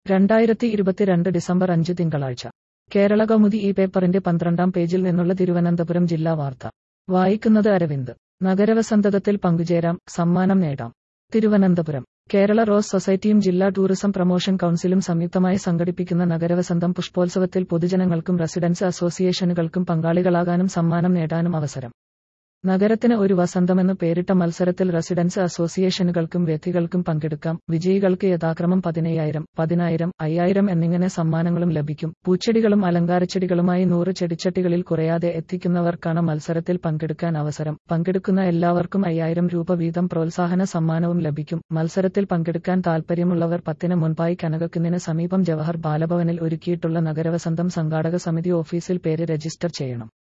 രണ്ടായിരത്തി ഇരുപത്തിരണ്ട് ഡിസംബർ അഞ്ച് തിങ്കളാഴ്ച കേരള കൗമുദി ഈ പേപ്പറിന്റെ പന്ത്രണ്ടാം പേജിൽ നിന്നുള്ള തിരുവനന്തപുരം ജില്ലാ വാർത്ത വായിക്കുന്നത് അരവിന്ദ് നഗരവസന്തതത്തിൽ പങ്കുചേരാം സമ്മാനം നേടാം തിരുവനന്തപുരം കേരള റോസ് സൊസൈറ്റിയും ജില്ലാ ടൂറിസം പ്രൊമോഷൻ കൗൺസിലും സംയുക്തമായി സംഘടിപ്പിക്കുന്ന നഗരവസന്തം പുഷ്പോത്സവത്തിൽ പൊതുജനങ്ങൾക്കും റെസിഡൻസ് അസോസിയേഷനുകൾക്കും പങ്കാളികളാകാനും സമ്മാനം നേടാനും അവസരം നഗരത്തിന് ഒരു വസന്തമെന്ന് പേരിട്ട മത്സരത്തിൽ റെസിഡൻസ് അസോസിയേഷനുകൾക്കും വ്യക്തികൾക്കും പങ്കെടുക്കാം വിജയികൾക്ക് യഥാക്രമം പതിനയ്യായിരം പതിനായിരം അയ്യായിരം എന്നിങ്ങനെ സമ്മാനങ്ങളും ലഭിക്കും പൂച്ചെടികളും അലങ്കാരച്ചെടികളുമായി നൂറ് ചെടിച്ചട്ടികളിൽ കുറയാതെ എത്തിക്കുന്നവർക്കാണ് മത്സരത്തിൽ പങ്കെടുക്കാൻ അവസരം പങ്കെടുക്കുന്ന എല്ലാവർക്കും അയ്യായിരം രൂപ വീതം പ്രോത്സാഹന സമ്മാനവും ലഭിക്കും മത്സരത്തിൽ പങ്കെടുക്കാൻ താൽപ്പര്യമുള്ളവർ പത്തിന് മുൻപായി കനകക്കുന്നിന് സമീപം ജവഹർ ബാലഭവനിൽ ഒരുക്കിയിട്ടുള്ള നഗരവസന്തം സംഘാടക സമിതി ഓഫീസിൽ പേര് രജിസ്റ്റർ ചെയ്യണം